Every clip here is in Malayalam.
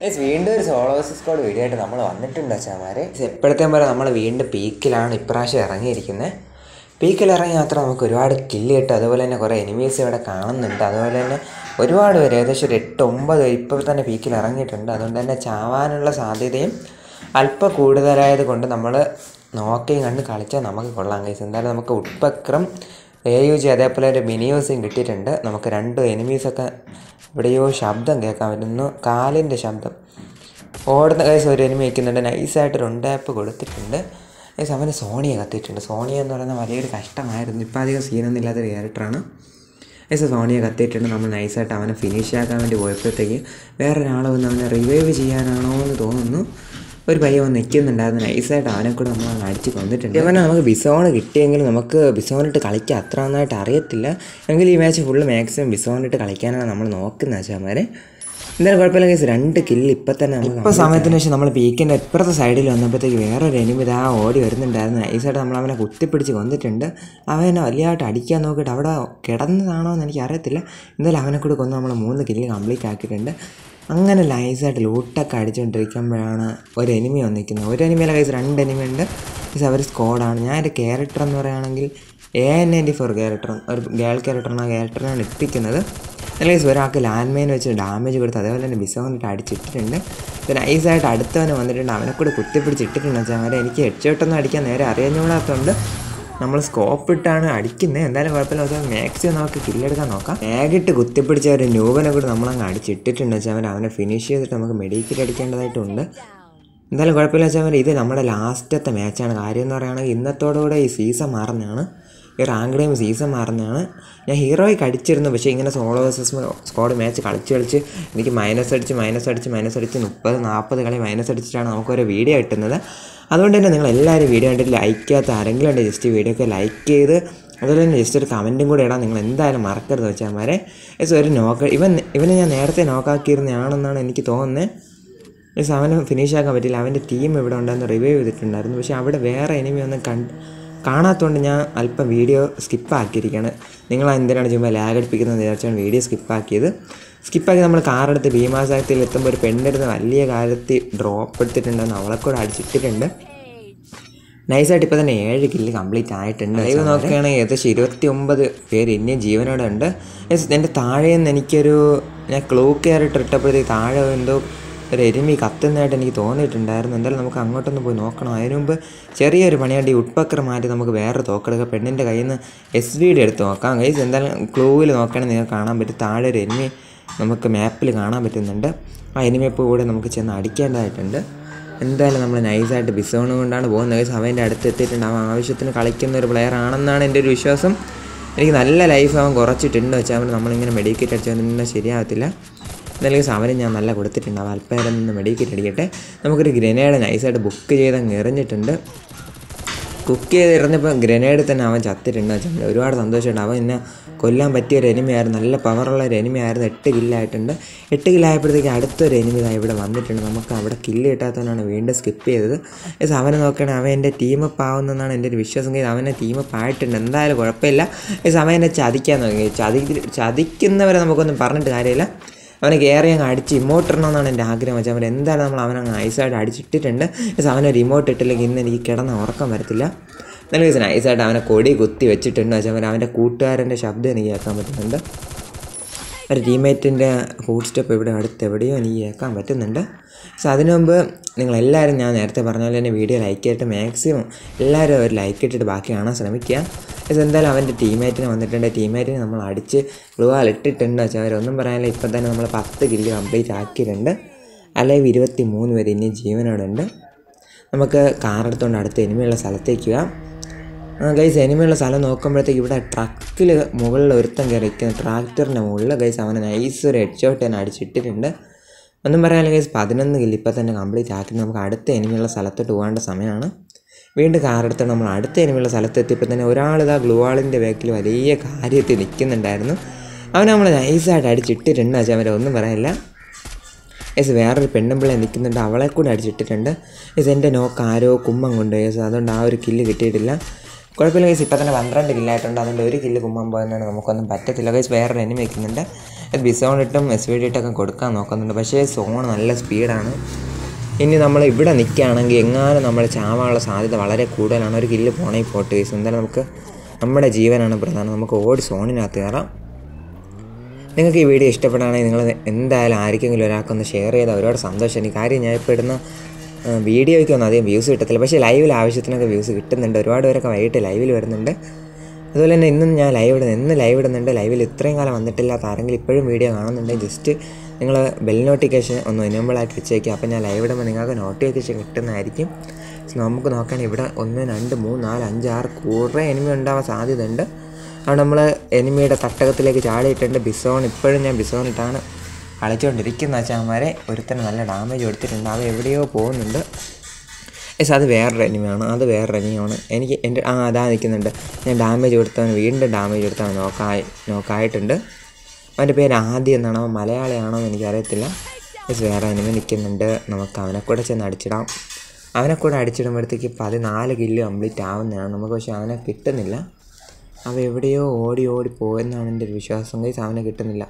Guys, വീണ്ടും ഒരു സോളോ സ്ക്വാഡ് വീഡിയോ ആയിട്ട് നമ്മൾ വന്നിട്ടുണ്ട് അച്ഛന്മാരെ എപ്പോഴത്തെ പോലെ നമ്മൾ വീണ്ടും പീക്കിലാണ് ഇപ്രാവശ്യം ഇറങ്ങിയിരിക്കുന്നത് പീക്കിൽ ഇറങ്ങി മാത്രം നമുക്ക് ഒരുപാട് കില്ല് കിട്ടും അതുപോലെ തന്നെ കുറേ എനിമീസ് ഇവിടെ കാണുന്നുണ്ട് അതുപോലെ തന്നെ ഒരുപാട് പേര് ഏകദേശം ഒരു എട്ട് ഒമ്പത് പേര് ഇപ്പോൾ തന്നെ പീക്കിൽ ഇറങ്ങിയിട്ടുണ്ട് അതുകൊണ്ട് തന്നെ ചാവാനുള്ള സാധ്യതയും അല്പം കൂടുതലായത് കൊണ്ട് നമ്മൾ നോക്കിയും കണ്ട് കളിച്ചാൽ നമുക്ക് കൊള്ളാം കൈസ് എന്തായാലും നമുക്ക് ഉട്പക്രം എ യു ജി അതേപോലെ ഒരു മിനിയൂസും കിട്ടിയിട്ടുണ്ട് നമുക്ക് രണ്ട് എനിമീസൊക്കെ എവിടെയോ ശബ്ദം കേൾക്കാൻ പറ്റുന്നു കാലിൻ്റെ ശബ്ദം ഓടുന്ന കേസ് ഒരു എനിമി വയ്ക്കുന്നുണ്ട് നൈസായിട്ടൊരു ഉണ്ടാപ്പ് കൊടുത്തിട്ടുണ്ട് കേസ് അവന് സോണിയ കത്തിയിട്ടുണ്ട് സോണിയ എന്ന് പറയുന്ന വലിയൊരു കഷ്ടമായിരുന്നു ഇപ്പം അധികം സീനൊന്നും ഇല്ലാത്തൊരു ക്യാരക്ടറാണ് കേസ് സോണിയ കത്തിയിട്ടുണ്ട് നമ്മൾ നൈസായിട്ട് അവനെ ഫിനിഷ് ആക്കാൻ വേണ്ടി പോയപ്പോഴത്തേക്ക് വേറൊരാൾ വന്ന് അവനെ റിവൈവ് ചെയ്യാനാണോ എന്ന് തോന്നുന്നു ഒരു പയ്യൻ വന്ന് നിൽക്കുന്നുണ്ടായിരുന്നു നൈസായിട്ട് അവനെ കൂടെ നമ്മൾ അങ്ങ് അടിച്ച് കൊന്നിട്ടുണ്ട് ഇവനെ നമുക്ക് ബിസോൺ കിട്ടിയെങ്കിൽ നമുക്ക് ബിസോണിട്ട് കളിക്കാൻ അത്ര നന്നായിട്ട് അറിയത്തില്ല എങ്കിൽ ഈ മാച്ച് ഫുള്ള് മാക്സിമം ബിസോണിട്ട് കളിക്കാനാണ് നമ്മൾ നോക്കുന്നത് ആശാമാരെ എന്തായാലും കുഴപ്പമില്ല കേസ് രണ്ട് കില്ല് ഇപ്പം തന്നെ ഇപ്പോൾ സമയത്തിന് ശേഷം നമ്മൾ പീക്കിൻ്റെ ഇപ്പുറത്തെ സൈഡിൽ വന്നപ്പോഴത്തേക്ക് വേറൊരു എനിമി ഇതാ ഓടി വരുന്നുണ്ടായിരുന്നു നൈസായിട്ട് നമ്മൾ അവനെ കുത്തിപ്പിടിച്ച് കൊന്നിട്ടുണ്ട് അവനെ വലിയതായിട്ട് അടിക്കാൻ നോക്കിയിട്ട് അവിടെ കിടന്നതാണോ എന്ന് എനിക്ക് അറിയത്തില്ല എന്തായാലും അവനെ കൂടി കൊന്ന് നമ്മൾ മൂന്ന് കില്ല് കംപ്ലീറ്റ് ആക്കിയിട്ടുണ്ട് അങ്ങനെ ലൈസായിട്ട് ലൂട്ടൊക്കെ അടിച്ചുകൊണ്ടിരിക്കുമ്പോഴാണ് ഒരു എനിമി വന്നിരിക്കുന്നത് ഒരു എനിമിയിലെ കൈസ് രണ്ട് എനിമി ഉണ്ട് കൈസ് അവർ സ്കോഡാണ് ഞാൻ എൻ്റെ ക്യാരക്ടർ എന്ന് പറയുകയാണെങ്കിൽ A N ninety four character ഒരു ഗേൾ ക്യാരക്ടറാണ് ആ ക്യാരക്ടറിനാണ് എത്തിക്കുന്നത് അല്ലെങ്കിൽ ഒരാൾക്ക് ലാൻഡ് മൈൻ വെച്ച് ഡാമേജ് കൊടുത്ത് അതേപോലെ തന്നെ ബിസോണിട്ട് അടിച്ചിട്ടിട്ടുണ്ട് പിന്നെ നൈസായിട്ട് അടുത്തവന് വന്നിട്ടുണ്ട് അവനെ കൂടെ കുത്തിപ്പിടിച്ചിട്ടിട്ടുണ്ട് വെച്ചാൽ അവരെ എനിക്ക് ഹെഡ്ഷോട്ടൊന്നും അടിക്കാൻ നേരെ അറിയാഞ്ഞുകൂടാത്തതുകൊണ്ട് നമ്മൾ സ്കോപ്പ് ഇട്ടാണ് അടിക്കുന്നത് എന്തായാലും കുഴപ്പമില്ല വെച്ചാൽ മാക്സിമം നമുക്ക് കില്ലെടുക്കാൻ നോക്കാം ബാഗിട്ട് കുത്തിപ്പിടിച്ച ഒരു ന്യൂബനെ കൂടി നമ്മളങ്ങ് അടിച്ചിട്ടിട്ടുണ്ട് വെച്ചാൽ അവൻ അവനെ ഫിനിഷ് ചെയ്തിട്ട് നമുക്ക് മെഡിക്കറ്റ് അടിക്കേണ്ടതായിട്ടുണ്ട് എന്തായാലും കുഴപ്പമില്ല വെച്ചാൽ ഇത് നമ്മുടെ ലാസ്റ്റത്തെ മാച്ചാണ് കാര്യം എന്ന് പറയുകയാണെങ്കിൽ ഇന്നത്തോടുകൂടെ ഈ സീസൺ മാറുന്നതാണ് ഈ റാങ്ക് ടൈം സീസൺ മാറുന്നതാണ് ഞാൻ ഹീറോയ്ക്ക് അടിച്ചിരുന്നു പക്ഷേ ഇങ്ങനെ സോളോ വേഴ്സസ് സ്ക്വാഡ് മാച്ച് കളിച്ച് കളിച്ച് എനിക്ക് മൈനസ് അടിച്ച് മൈനസ് അടിച്ച് മൈനസ് അടിച്ച് മുപ്പത് നാൽപ്പത് കളി മൈനസ് അടിച്ചിട്ടാണ് നമുക്കൊരു വീഡിയോ കിട്ടുന്നത് അതുകൊണ്ട് തന്നെ നിങ്ങൾ എല്ലാവരും വീഡിയോ കണ്ടിട്ട് ലൈക്ക് ചെയ്യാത്ത ആരെങ്കിലും ഉണ്ട് ജസ്റ്റ് വീഡിയോ ഒക്കെ ലൈക്ക് ചെയ്ത് അതുപോലെ തന്നെ ജസ്റ്റ് ഒരു കമൻറ്റും കൂടെ ഇടാൻ നിങ്ങൾ എന്തായാലും മറക്കരുത് വെച്ചാൽ എസ് ഒരു നോക്ക് ഇവൻ ഇവനെ ഞാൻ നേരത്തെ നോക്കാക്കിയിരുന്നതാണെന്നാണ് എനിക്ക് തോന്നുന്നത് മീൻസ് അവന് ഫിനിഷ് ആക്കാൻ പറ്റില്ല അവൻ്റെ ടീം ഇവിടെ ഉണ്ടെന്ന് റിവൈവ് ചെയ്തിട്ടുണ്ടായിരുന്നു പക്ഷേ അവിടെ വേറെ എനിമി ഒന്നും കണ്ട് കാണാത്തതുകൊണ്ട് ഞാൻ അല്പം വീഡിയോ സ്കിപ്പാക്കിയിരിക്കുകയാണ് നിങ്ങൾ എന്തിനാണ് ചുമ്മാ ലാഗ് അടിപ്പിക്കുന്നത് വിചാരിച്ചാണ് വീഡിയോ സ്കിപ്പാക്കിയത് സ്കിപ്പാക്കി നമ്മൾ കാറെടുത്ത് ഭീമാസാക്തിയിൽ എത്തുമ്പോൾ ഒരു പെണ്ണിരുന്ന് വലിയ കാലത്ത് ഡ്രോപ്പ് എടുത്തിട്ടുണ്ടെന്ന് അവളെ കൂടെ അടിച്ചിട്ടിട്ടുണ്ട് നൈസായിട്ട് ഇപ്പോൾ തന്നെ ഏഴ് കില്ല് കംപ്ലീറ്റ് ആയിട്ടുണ്ട് ലൈവ് നോക്കുകയാണെങ്കിൽ ഏകദേശം ഇരുപത്തി ഒമ്പത് പേര് ഇനിയും ജീവനോടെ ഉണ്ട് എൻ്റെ താഴെ നിന്ന് എനിക്കൊരു ഞാൻ ക്ലൂ ക്യാരക്ടർ ഇട്ടപ്പോഴത്തേക്ക് താഴെ എന്തോ ഒരു എരുമി കത്തുന്നതായിട്ട് എനിക്ക് തോന്നിയിട്ടുണ്ടായിരുന്നു എന്തായാലും നമുക്ക് അങ്ങോട്ടൊന്ന് പോയി നോക്കണം അതിനു മുമ്പ് ചെറിയൊരു പണിയാണ്ട് ഈ ഉട്പക്കർ മാറ്റി നമുക്ക് വേറെ തോക്കെടുക്കുക പെണ്ണിൻ്റെ കയ്യിൽ നിന്ന് എസ് വി ഡി എടുത്ത് നോക്കാം കൈസ് എന്തായാലും ക്ലൂവിൽ നോക്കുകയാണെങ്കിൽ നിങ്ങൾക്ക് കാണാൻ പറ്റും താഴെ ഒരു എരുമി നമുക്ക് മാപ്പിൽ കാണാൻ പറ്റുന്നുണ്ട് ആ എനിമിയപ്പോൾ കൂടെ നമുക്ക് ചെന്ന് അടിക്കേണ്ടതായിട്ടുണ്ട് എന്തായാലും നമ്മൾ നൈസായിട്ട് ബിസോൺ കൊണ്ടാണ് പോകുന്നത് കൈസ് അവൻ്റെ അടുത്ത് എത്തിയിട്ടുണ്ട് അവൻ ആവശ്യത്തിന് കളിക്കുന്ന ഒരു പ്ലെയർ ആണെന്നാണ് എൻ്റെ ഒരു വിശ്വാസം എനിക്ക് നല്ല ലൈഫ് അവൻ കുറച്ചിട്ടുണ്ട് വെച്ചാൽ അവൻ നമ്മളിങ്ങനെ മെഡിക്കേറ്റ് അടിച്ചാൽ ശരിയാകത്തില്ല എന്തായാലും സാമരം ഞാൻ നല്ല കൊടുത്തിട്ടുണ്ട് അവൻ അല്പനേരം നിന്ന് മെഡിക്കേറ്റ് അടിക്കട്ടെ നമുക്കൊരു ഗ്രനേഡ് നൈസായിട്ട് ബുക്ക് ചെയ്ത് അങ്ങ് എറിഞ്ഞിട്ടുണ്ട് കുക്ക് ചെയ്ത് എറിഞ്ഞപ്പോൾ ഗ്രനേഡ് തന്നെ അവൻ ചത്തിട്ടുണ്ട് വെച്ചാൽ ഒരുപാട് സന്തോഷമുണ്ട് അവൻ എന്നെ കൊല്ലാൻ പറ്റിയ ഒരു എനിമിയായിരുന്നു നല്ല പവറുള്ള ഒരു എനിമിയായിരുന്നു എട്ട് കില്ലായിട്ടുണ്ട് എട്ട് കില്ലായപ്പോഴത്തേക്ക് അടുത്തൊരു എനിമി ഇതാ ഇവിടെ വന്നിട്ടുണ്ട് നമുക്ക് അവിടെ കില്ല് കിട്ടാത്തവനാണ് വീണ്ടും സ്കിപ്പ് ചെയ്തത് എസ് അവനെ നോക്കുകയാണെങ്കിൽ അവൻ എൻ്റെ ടീമപ്പ് ആവുന്നതെന്നാണ് എൻ്റെ ഒരു വിശ്വാസം കഴിഞ്ഞാൽ അവനെ ടീമപ്പ് ആയിട്ടുണ്ട് എന്തായാലും കുഴപ്പമില്ല എസ് അവൻ എന്നെ ചതിക്കാൻ നോക്കി ചതി ചതിക്കുന്നവരെ നമുക്കൊന്നും പറഞ്ഞിട്ട് കാര്യമില്ല അവനെ കയറി അങ്ങ് അടിച്ച് ഇമോട്ട് ഇടണമെന്നാണ് എൻ്റെ ആഗ്രഹം വെച്ചാൽ അവൻ എന്തായാലും നമ്മൾ അവനങ്ങ് ഐസായിട്ട് അടിച്ചിട്ടിട്ടുണ്ട് പക്ഷേ അവനൊരു ഇമോട്ട് ഇട്ടില്ലെങ്കിൽ ഇന്ന് എനിക്ക് കിടന്ന് ഉറക്കം വരത്തില്ല നല്ല ദിവസം നൈസായിട്ട് അവനെ കൊടി കുത്തി വെച്ചിട്ടുണ്ട് വെച്ചാൽ അവൻ അവൻ്റെ കൂട്ടുകാരൻ്റെ ശബ്ദം എനിക്ക് കേൾക്കാൻ പറ്റുന്നുണ്ട് ഒരു ടീംമേറ്റിൻ്റെ ഫുഡ് സ്റ്റെപ്പ് ഇവിടെ അടുത്ത് എവിടെയോ എനിക്ക് കേൾക്കാൻ പറ്റുന്നുണ്ട് സോ അതിനു മുമ്പ് നിങ്ങളെല്ലാവരും ഞാൻ നേരത്തെ പറഞ്ഞ പോലെ തന്നെ വീഡിയോ ലൈക്ക് ചെയ്തിട്ട് മാക്സിമം എല്ലാവരും ഒരു ലൈക്ക് ഇട്ടിട്ട് ബാക്കി കാണാൻ ശ്രമിക്കുക ഇത് എന്തായാലും അവൻ്റെ ടീമേറ്റിന് വന്നിട്ടുണ്ട് ടീമേറ്റിന് നമ്മൾ അടിച്ച് ഗ്ലൂവാൽ ഇട്ടിട്ടുണ്ട് വെച്ചാൽ അവരൊന്നും പറയാനില്ല ഇപ്പം തന്നെ നമ്മൾ പത്ത് കില്ല് കംപ്ലീറ്റ് ആക്കിയിട്ടുണ്ട് അല്ലെങ്കിൽ ഇരുപത്തി മൂന്ന് പേര് ഇനിയും ജീവനോടുണ്ട് നമുക്ക് കാറെടുത്തുകൊണ്ട് അടുത്ത എനിമയുള്ള സ്ഥലത്തേക്ക് പോകാം ഗൈസ് എനിമയുള്ള സ്ഥലം നോക്കുമ്പോഴത്തേക്ക് ഇവിടെ ട്രക്കിൽ മുകളിൽ ഒരുത്തം കയറിക്കുന്ന ട്രാക്ടറിൻ്റെ മുകളിൽ ഗൈസ് അവനെ നൈസ് ഒരു ഹെഡ് ഷോട്ട് തന്നെ അടിച്ചിട്ടിട്ടുണ്ട് ഒന്നും പറയാനില്ല ഗൈസ് പതിനൊന്ന് കില്ല് ഇപ്പം തന്നെ കംപ്ലീറ്റ് ആക്കി നമുക്ക് അടുത്ത എനിമയുള്ള സ്ഥലത്തോട്ട് പോകേണ്ട സമയമാണ് വീണ്ടും കാറെടുത്ത് നമ്മൾ അടുത്ത എനിമയുള്ള സ്ഥലത്ത് എത്തിയപ്പോൾ തന്നെ ഒരാളിതാ ഗ്ലൂവാളിൻ്റെ ബാക്കിൽ വലിയ കാര്യത്തിൽ നിൽക്കുന്നുണ്ടായിരുന്നു അവൻ നമ്മൾ നൈസായിട്ട് അടിച്ചിട്ടിട്ടുണ്ട് പക്ഷേ അവരെ ഒന്നും പറയാനില്ല എസ് വേറൊരു പെണ്ണുമ്പിള്ളെ നിൽക്കുന്നുണ്ട് അവളെ കൂടെ അടിച്ചിട്ടിട്ടുണ്ട് എസ് എൻ്റെ നോക്ക് ആരോ കുമ്മം കൊണ്ട് എസ് അതുകൊണ്ട് ആ ഒരു കില്ല് കിട്ടിയിട്ടില്ല കുഴപ്പമില്ല ഗൈസ് ഇപ്പം തന്നെ പന്ത്രണ്ട് കില്ലായിട്ടുണ്ട് അതുകൊണ്ട് ഒരു കില്ല് കുമ്പാൻ പോയെന്നാണ് നമുക്കൊന്നും പറ്റത്തില്ല ഗൈസ് വേറെ എനിമി വെക്കുന്നുണ്ട് അത് ബിസോൺ ഇട്ടും എസ് വി ഡി ഇട്ടൊക്കെ കൊടുക്കാൻ നോക്കുന്നുണ്ട് പക്ഷേ സോൺ നല്ല സ്പീഡാണ് ഇനി നമ്മൾ ഇവിടെ നിൽക്കുകയാണെങ്കിൽ എങ്ങാനും നമ്മൾ ചാവാനുള്ള സാധ്യത വളരെ കൂടുതലാണ് ഒരു കില്ല് പോണെങ്കിൽ പോട്ട് ഗൈസ് എന്തായാലും നമുക്ക് നമ്മുടെ ജീവനാണ് പ്രധാനം നമുക്ക് ഓടി സോണിനകത്ത് കയറാം നിങ്ങൾക്ക് ഈ വീഡിയോ ഇഷ്ടപ്പെടുകയാണെങ്കിൽ നിങ്ങൾ എന്തായാലും ആർക്കെങ്കിലും ഒരാൾക്കൊന്ന് ഷെയർ ചെയ്താൽ ഒരുപാട് സന്തോഷം എനിക്ക് കാര്യം ഞാൻ ഇപ്പോൾ ഇടുന്ന ആ, വീഡിയോയ്ക്കൊന്നും അധികം വ്യൂസ് കിട്ടത്തില്ല പക്ഷേ ലൈവിൽ ആവശ്യത്തിനൊക്കെ വ്യൂസ് കിട്ടുന്നുണ്ട് ഒരുപാട് പേരൊക്കെ വൈകിട്ട് ലൈവിൽ വരുന്നുണ്ട് അതുപോലെ തന്നെ ഇന്നും ഞാൻ ലൈവ് ഇടുന്നത് ഇന്ന് ലൈവ് ഇടുന്നുണ്ട് ലൈവിൽ ഇത്രയും കാലം വന്നിട്ടില്ലാത്ത ആരെങ്കിലും ഇപ്പോഴും വീഡിയോ കാണുന്നുണ്ടെങ്കിൽ ജസ്റ്റ് നിങ്ങൾ ബെൽ നോട്ടിഫിക്കേഷൻ ഒന്ന് എനേബിൾ ആക്കി വെച്ചേക്കുക അപ്പോൾ ഞാൻ ലൈവ് ഇടുമ്പോൾ നിങ്ങൾക്ക് നോട്ടിഫിക്കേഷൻ കിട്ടുന്നതായിരിക്കും So, നമുക്ക് നോക്കാൻ ഇവിടെ ഒന്ന് രണ്ട് മൂന്ന് നാല് അഞ്ച് ആറ് കുറേ എനിമി ഉണ്ടാവാൻ സാധ്യതയുണ്ട് അതുകൊണ്ട് നമ്മൾ എനിമിയുടെ തട്ടകത്തിലേക്ക് ചാടിയിട്ടുണ്ട് ബിസോൺ ഇപ്പോഴും ഞാൻ ബിസോൺ ഇട്ടാണ് കളിച്ചുകൊണ്ടിരിക്കുന്ന വെച്ചാൽ ഒരുത്തന് നല്ല ഡാമേജ് കൊടുത്തിട്ടുണ്ട് അവ എവിടെയോ പോകുന്നുണ്ട് എസ് അത് വേറൊരു എനിമിയാണ് അത് വേറൊരു എനിമിയാണ് എനിക്ക് എൻ്റെ ആ അതാ നിൽക്കുന്നുണ്ട് ഞാൻ ഡാമേജ് കൊടുത്തവൻ വീണ്ടും ഡാമേജ് കൊടുത്തവൻ നോക്കായി നോക്കായിട്ടുണ്ട് അവൻ്റെ പേര് ആദ്യം എന്നാണ് അവൻ മലയാളിയാണോ എന്ന് എനിക്കറിയത്തില്ല എസ് വേറെ എനിമി നിൽക്കുന്നുണ്ട് നമുക്ക് അവനെ കൂടെ ചെന്ന് അടിച്ചിടാം അവനെ കൂടെ അടിച്ചിടുമ്പോഴത്തേക്ക് പതിനാല് കില്ല് കംപ്ലീറ്റ് ആവുന്നതാണ് നമുക്ക് പക്ഷേ അവനെ കിട്ടുന്നില്ല അവ എവിടെയോ ഓടി ഓടി പോയെന്നാണ് എൻ്റെ ഒരു വിശ്വാസം കൈസ് അവനെ കിട്ടുന്നില്ല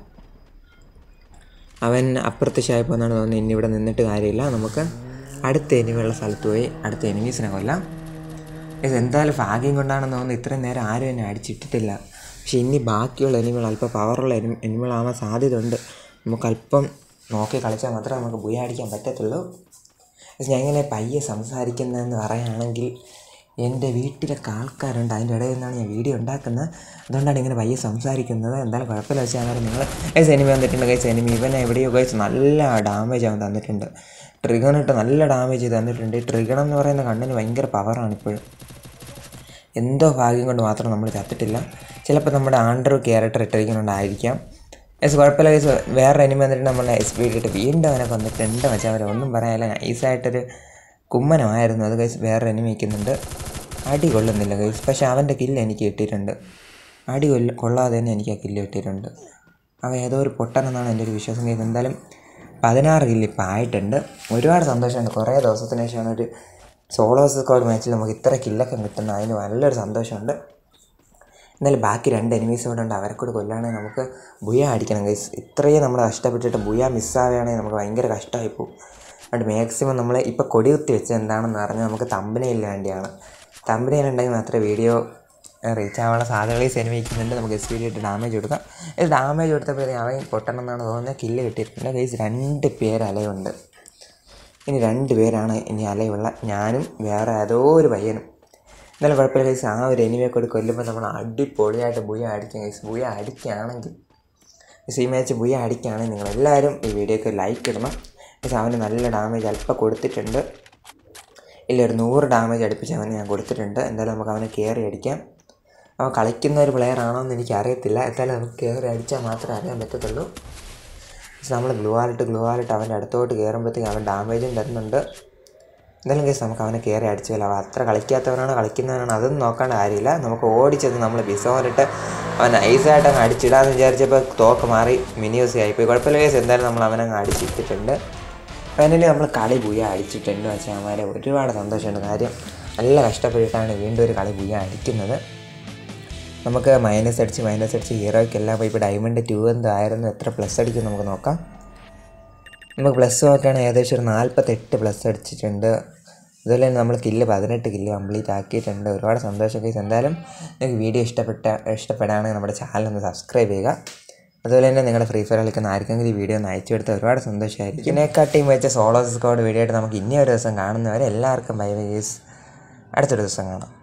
അവൻ അപ്രത്യക്ഷമായി എന്നാണ് തോന്നുന്നത് ഇനി ഇവിടെ നിന്നിട്ട് കാര്യമില്ല നമുക്ക് അടുത്ത എനിമിയുള്ള സ്ഥലത്ത് പോയി അടുത്ത എനിമീസിനെ കൊല്ലാം ഇത് എന്തായാലും ഭാഗ്യം കൊണ്ടാണെന്ന് തോന്നുന്നു ഇത്രയും നേരം ആരും എന്നെ അടിച്ചിട്ടിട്ടില്ല പക്ഷെ ഇനി ബാക്കിയുള്ള എനിമികൾ അല്പം പവറുള്ള എനി എനിമികളാവാൻ സാധ്യതയുണ്ട് നമുക്ക് അല്പം നോക്കി കളിച്ചാൽ മാത്രമേ നമുക്ക് ബുയ അടിക്കാൻ പറ്റത്തുള്ളൂ പക്ഷെ ഞാൻ ഇങ്ങനെ പയ്യെ സംസാരിക്കുന്നതെന്ന് പറയുകയാണെങ്കിൽ എൻ്റെ വീട്ടിലൊക്കെ ആൾക്കാരുണ്ട് അതിൻ്റെ ഇടയിൽ നിന്നാണ് ഞാൻ വീഡിയോ ഉണ്ടാക്കുന്നത് അതുകൊണ്ടാണ് ഇങ്ങനെ പയ്യെ സംസാരിക്കുന്നത് എന്തായാലും കുഴപ്പമില്ല വെച്ചാൽ അന്നേരം നിങ്ങൾ ഗൈസ് എനിമി വന്നിട്ടുണ്ട് ഗൈസ് എനിമി ഇവനെ എവിടെയോ ഗൈസ് നല്ല ഡാമേജ് അവൻ തന്നിട്ടുണ്ട് ട്രിഗണിട്ട് നല്ല ഡാമേജ് തന്നിട്ടുണ്ട് ഈ ട്രിഗൺ എന്ന് പറയുന്ന കണ്ണിന് ഭയങ്കര പവറാണ് ഇപ്പോഴും എന്തോ ഭാഗ്യം കൊണ്ട് മാത്രം നമ്മൾ ചത്തിട്ടില്ല ചിലപ്പോൾ നമ്മുടെ ആണ്ടർ ക്യാരക്ടർ ഇട്ടിരിക്കുന്നുണ്ടായിരിക്കാം എസ് കുഴപ്പമില്ല ഗൈസ് വേറെ എനിമി വന്നിട്ട് നമ്മളെ എസ് പി ഇട്ടിട്ട് വീണ്ടും അവനെ വന്നിട്ടുണ്ട് വെച്ചാൽ അവരെ ഒന്നും പറയാനില്ല നൈസായിട്ടൊരു കുമ്മനമായിരുന്നു അത് ഗൈസ് വേറെ എനിമി വയ്ക്കുന്നുണ്ട് അടി കൊള്ളുന്നില്ല ഗൈസ് പക്ഷേ അവൻ്റെ കില്ല് എനിക്ക് കിട്ടിയിട്ടുണ്ട് അടി കൊല്ല കൊള്ളാതെ തന്നെ എനിക്ക് ആ കില്ല് കിട്ടിയിട്ടുണ്ട് അവൻ ഏതോ ഒരു പൊട്ടനെന്നാണ് എൻ്റെ ഒരു വിശ്വാസം ഗൈസ് എന്തായാലും പതിനാറ് കില്ല് ഇപ്പം ആയിട്ടുണ്ട് ഒരുപാട് സന്തോഷമുണ്ട് കുറേ ദിവസത്തിന് ശേഷമാണ് ഒരു സോളോ സ്ക്വാഡ് മാച്ചിൽ നമുക്ക് ഇത്ര കില്ലൊക്കെ കിട്ടുന്നത് അതിന് നല്ലൊരു സന്തോഷമുണ്ട് എന്നാലും ബാക്കി രണ്ട് എനിമീസ് ഇവിടെ ഉണ്ട് അവരെ കൂടെ കൊല്ലുകയാണെങ്കിൽ നമുക്ക് ബുയ അടിക്കണം ഗൈസ് ഇത്രയും നമ്മൾ കഷ്ടപ്പെട്ടിട്ട് ബുയ മിസ്സാവുകയാണെങ്കിൽ നമുക്ക് ഭയങ്കര കഷ്ടമായി പോകും അതുകൊണ്ട് മാക്സിമം നമ്മൾ ഇപ്പോൾ കൊടി കുത്തി വെച്ചത് എന്താണെന്ന് പറഞ്ഞാൽ നമുക്ക് തമ്പനയിൽ വേണ്ടിയാണ് തമ്പനയിലുണ്ടെങ്കിൽ മാത്രമേ വീഡിയോ റീച്ച് ആവാനുള്ള സാധ്യതകൾ ഈ സിനിമ വയ്ക്കുന്നുണ്ട് നമുക്ക് എസ് വീഡിയോ ഇട്ട് ഡാമേജ് കൊടുക്കാം ഇത് ഡാമേജ് കൊടുത്തപ്പോഴത്തേക്കും അവൻ പൊട്ടണം എന്നാണ് തോന്നുന്നത് കില്ല് കിട്ടിയിട്ടുണ്ട് ഗൈസ് രണ്ട് പേര് അലയുണ്ട് ഇനി രണ്ട് പേരാണ് ഇനി അലയുള്ള ഞാനും വേറെ ഏതോ ഒരു പയ്യനും എന്നാലും കുഴപ്പമില്ല ഗൈസ് ആ ഒരു എനിമയെ കൂടി കൊല്ലുമ്പോൾ നമ്മൾ അടിപൊളിയായിട്ട് ബുയ അടിക്കും ഗൈസ് ബുയ അടിക്കുകയാണെങ്കിൽ ഗൈസ് ഈ മാച്ച് ബുയ അടിക്കുകയാണെങ്കിൽ നിങ്ങളെല്ലാവരും ഈ വീഡിയോക്ക് ലൈക്ക് ഇടണം ഗൈസ് അവന് നല്ല ഡാമേജ് അല്പം കൊടുത്തിട്ടുണ്ട് ഇല്ല ഒരു നൂറ് ഡാമേജ് അടുപ്പിച്ച് അവന് ഞാൻ കൊടുത്തിട്ടുണ്ട് എന്തായാലും നമുക്ക് അവനെ കയറി അടിക്കാം അവൻ കളിക്കുന്ന ഒരു പ്ലെയർ ആണോ എന്ന് എനിക്ക് അറിയത്തില്ല എന്തായാലും നമുക്ക് കയറി അടിച്ചാൽ മാത്രമേ അറിയാൻ പറ്റത്തുള്ളൂ പക്ഷെ നമ്മൾ ഗ്ലൂ ആലിട്ട് ഗ്ലൂ ആലിട്ട് അവൻ്റെ അടുത്തോട്ട് കയറുമ്പോഴത്തേക്കും അവൻ ഡാമേജും തരുന്നുണ്ട് എന്തായാലും കേസ് നമുക്ക് അവനെ കയറി അടിച്ചാൽ അവൻ അത്ര കളിക്കാത്തവനാണോ കളിക്കുന്നവനാണോ അതൊന്നും നോക്കേണ്ട കാര്യമില്ല നമുക്ക് ഓടിച്ചെന്ന് നമ്മൾ ബിസോനിട്ട് അവൻ ഐസായിട്ട് അങ്ങ് അടിച്ചിടാന്ന് വിചാരിച്ചപ്പോൾ തോക്ക് മാറി മിനിയൂസ് ആയിപ്പോയി കുഴപ്പമില്ല കേസ് എന്തായാലും നമ്മൾ അവനങ്ങ് അടിച്ചിട്ടിട്ടുണ്ട് ഫൈനലി നമ്മൾ കളി ബുയ അടിച്ചിട്ടുണ്ട് വെച്ചാൽ അവന്മാരെ ഒരുപാട് സന്തോഷമുണ്ട് കാര്യം നല്ല കഷ്ടപ്പെട്ടിട്ടാണ് വീണ്ടും ഒരു കളി ബുയ അടിക്കുന്നത് നമുക്ക് മൈനസ് അടിച്ച് മൈനസ് അടിച്ച് ഹീറോയ്ക്കെല്ലാം പോയി ഇപ്പോൾ ഡയമണ്ട് ടു എന്തോ ആയിരുന്നു എത്ര പ്ലസ് അടിക്കും നമുക്ക് നോക്കാം നമുക്ക് പ്ലസ് നോക്കുകയാണെങ്കിൽ ഏകദേശം ഒരു നാൽപ്പത്തെട്ട് പ്ലസ് അടിച്ചിട്ടുണ്ട് അതുപോലെ തന്നെ നമ്മൾ കില്ല് പതിനെട്ട് കില്ല് കംപ്ലീറ്റ് ആക്കിയിട്ടുണ്ട് ഒരുപാട് സന്തോഷം കേസ് എന്തായാലും നിങ്ങൾക്ക് വീഡിയോ ഇഷ്ടപ്പെട്ട ഇഷ്ടപ്പെടുകയാണെങ്കിൽ നമ്മുടെ ചാനൽ ഒന്ന് സബ്സ്ക്രൈബ് ചെയ്യുക അതുപോലെ തന്നെ നിങ്ങളുടെ ഫ്രീ ഫയർ കളിക്കുന്ന ആർക്കെങ്കിലും ഈ വീഡിയോ ഒന്ന് അയച്ചു കൊടുത്താൽ ഒരുപാട് സന്തോഷമായിരിക്കും ഇതിനെക്കാട്ടിയും വെച്ച സോളോ സ്ക്വാഡ് വീഡിയോ ആയിട്ട് നമുക്ക് ഇനി ഒരു ദിവസം കാണുന്നവരെ എല്ലാവർക്കും ബൈ ബൈ അടുത്തൊരു ദിവസം കാണാം